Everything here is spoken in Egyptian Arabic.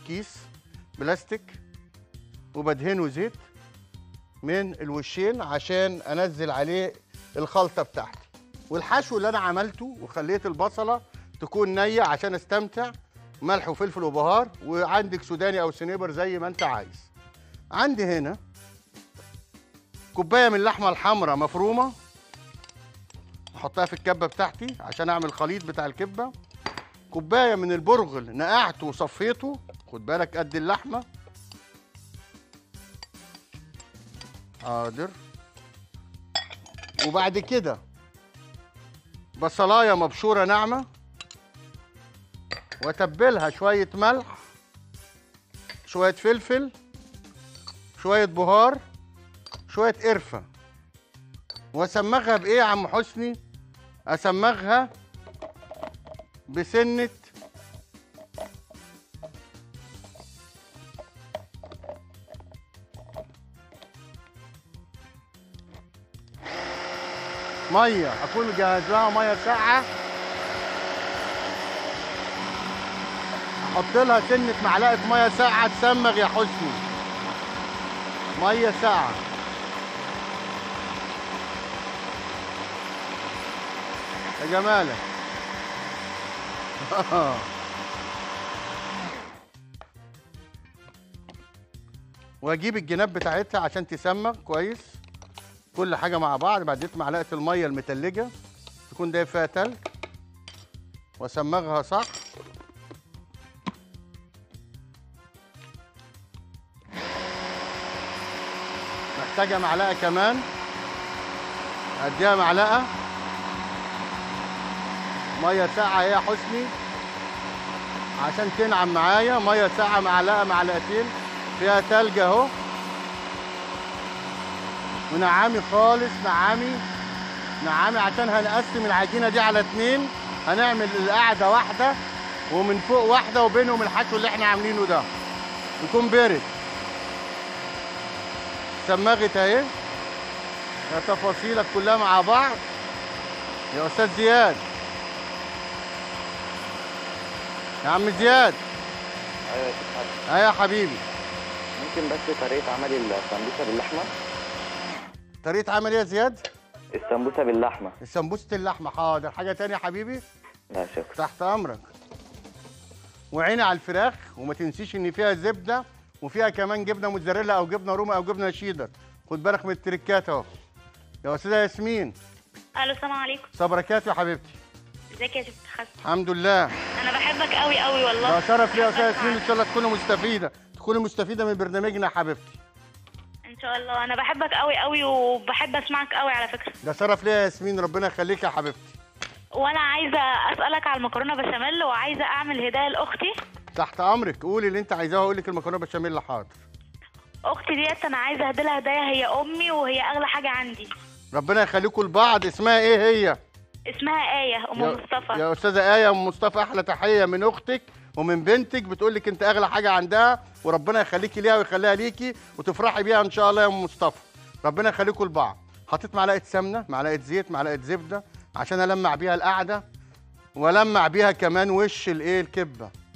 كيس بلاستيك وبدهنه زيت من الوشين عشان انزل عليه الخلطه بتاعتي والحشو اللي انا عملته وخليت البصله تكون نيه عشان استمتع ملح وفلفل وبهار وعندك سوداني او سنيبر زي ما انت عايز عندي هنا كوبايه من اللحمه الحمراء مفرومه احطها في الكبه بتاعتي عشان اعمل الخليط بتاع الكبه كوبايه من البرغل نقعته وصفيته خد بالك قد اللحمه حاضر وبعد كده بصلايه مبشوره ناعمه واتبلها شويه ملح شويه فلفل شويه بهار شويه قرفه واسمغها بايه يا عم حسني اسمغها بسنه ميه اكون مجهز لها ميه ساقعه احط لها سنه معلقه ميه ساقعه تسمغ يا حسني ميه ساقعه يا جمالك واجيب الجناب بتاعتها عشان تسمغ كويس كل حاجه مع بعض بعد معلقه الميه المتلجه تكون دايب فيها تلج واسمغها صح محتاجه معلقه كمان اديها معلقه ميه ساقعه يا حسني عشان تنعم معايا ميه ساقعه معلقه معلقتين فيها تلج اهو ونعامي خالص نعامي نعامي عشان هنقسم العجينه دي على اتنين هنعمل القعده واحده ومن فوق واحده وبينهم الحشو اللي احنا عاملينه ده يكون بارد سمغت اهي يا تفاصيلك كلها مع بعض يا استاذ زياد يا عم زياد ايوه يا شيخ حاج. ايه يا حبيبي ممكن بس طريقة عمل السمبوسة باللحمة طريقه عمل ايه يا زياد السمبوسة باللحمة سمبوسه اللحمه حاضر حاجه تانية يا حبيبي لا شكرا تحت امرك وعيني على الفراخ وما تنسيش ان فيها زبده وفيها كمان جبنه موتزاريلا او جبنه رومي او جبنه شيدر خد بالك من التريكات اهو يا استاذه ياسمين الو السلام عليكم صبركات يا حبيبتي ازيك يا ست حسن الحمد لله انا بحبك قوي قوي والله ده شرف لي يا استاذه بحبك ياسمين ان شاء الله تكوني مستفيده تكوني مستفيده من برنامجنا يا حبيبتي ان شاء الله انا بحبك قوي قوي وبحب اسمعك قوي على فكره ده شرف لي يا ياسمين ربنا يخليك يا حبيبتي وانا عايزه اسالك على المكرونه بشاميل وعايزه اعمل هدايا لاختي تحت امرك قولي اللي انت عايزاه واقول لك المكرونه بشاميل حاضر اختي ديت انا عايزه اهدي لها هدايا هي امي وهي اغلى حاجه عندي ربنا يخليكم لبعض اسمها ايه هي اسمها ايه ام يا- مصطفى يا استاذه ايه ام مصطفى احلى تحيه من اختك ومن بنتك بتقول لك انت اغلى حاجه عندها وربنا يخليكي ليها ويخليها ليكي وتفرحي بيها ان شاء الله يا ام مصطفى ربنا يخليكم لبعض حطيت معلقه سمنه معلقه زيت معلقه زبده عشان المع بيها القعده والمع بيها كمان وش الايه الكبه